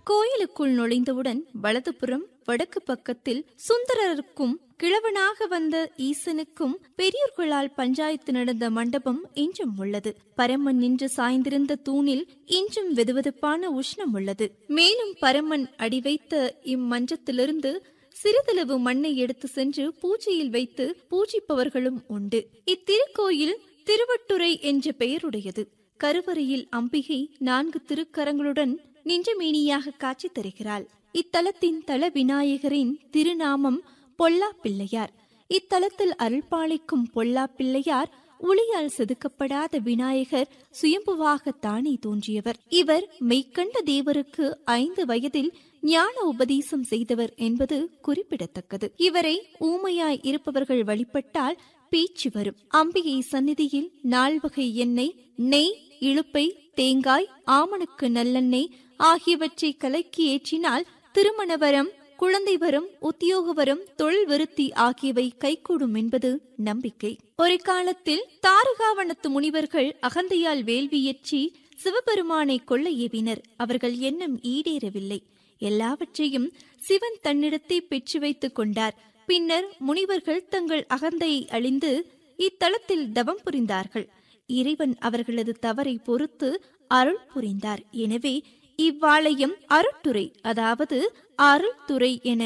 கோயிலுக்குள் நுழைந்தவுடன் வலதுபுறம் வடக்கு பக்கத்தில் சுந்தரருக்கும் கிழவனாக வந்த ஈசனுக்கும் பெரியோர்களால் பஞ்சாயத்து நடந்த மண்டபம் இன்றும் உள்ளது பரமன் நின்று சாய்ந்திருந்த தூணில் இன்றும் வெதுவெதுப்பான உஷ்ணம் உள்ளது மேலும் பரமன் அடி வைத்த இம்மஞ்சத்திலிருந்து சிறிதளவு மண்ணை எடுத்து சென்று பூஜையில் வைத்து பூஜிப்பவர்களும் உண்டு இத்திருக்கோயில் திருவட்டுரை என்ற பெயருடையது கருவறையில் அம்பிகை நான்கு திருக்கரங்களுடன் நின்றமேனியாக காட்சி தருகிறாள் இத்தலத்தின் தல விநாயகரின் திருநாமம் பொல்லா பிள்ளையார் இத்தலத்தில் அருள்பாலிக்கும் பொல்லா பிள்ளையார் ஒளியால் செதுக்கப்படாத விநாயகர் சுயம்புவாக தானே தோன்றியவர் இவர் மெய்க்கண்ட தேவருக்கு ஐந்து வயதில் ஞான உபதேசம் செய்தவர் என்பது குறிப்பிடத்தக்கது இவரை ஊமையாய் இருப்பவர்கள் வழிபட்டால் பேச்சு வரும் அம்பிகை சந்நிதியில் நால்வகை எண்ணெய் நெய் இழுப்பை தேங்காய் ஆமணக்கு நல்லெண்ணெய் ஆகியவற்றை கலக்கி ஏற்றினால் திருமண வரம் குழந்தை வரம் உத்தியோக வரம் தொழில் விருத்தி ஆகியவை கைகூடும் என்பது நம்பிக்கை ஒரு காலத்தில் தாரகாவனத்து முனிவர்கள் அகந்தையால் வேள்வியற்றி சிவபெருமானை கொள்ள ஏவினர் அவர்கள் எண்ணம் ஈடேறவில்லை எல்லாவற்றையும் சிவன் தன்னிடத்தை பெற்று வைத்துக் கொண்டார் பின்னர் முனிவர்கள் தங்கள் அகந்தையை அழிந்து இத்தலத்தில் தவம் புரிந்தார்கள் இறைவன் அவர்களது தவறை பொறுத்து அருள் புரிந்தார் எனவே இவ்வாலயம் அருட்டுறை அதாவது அருள்துறை என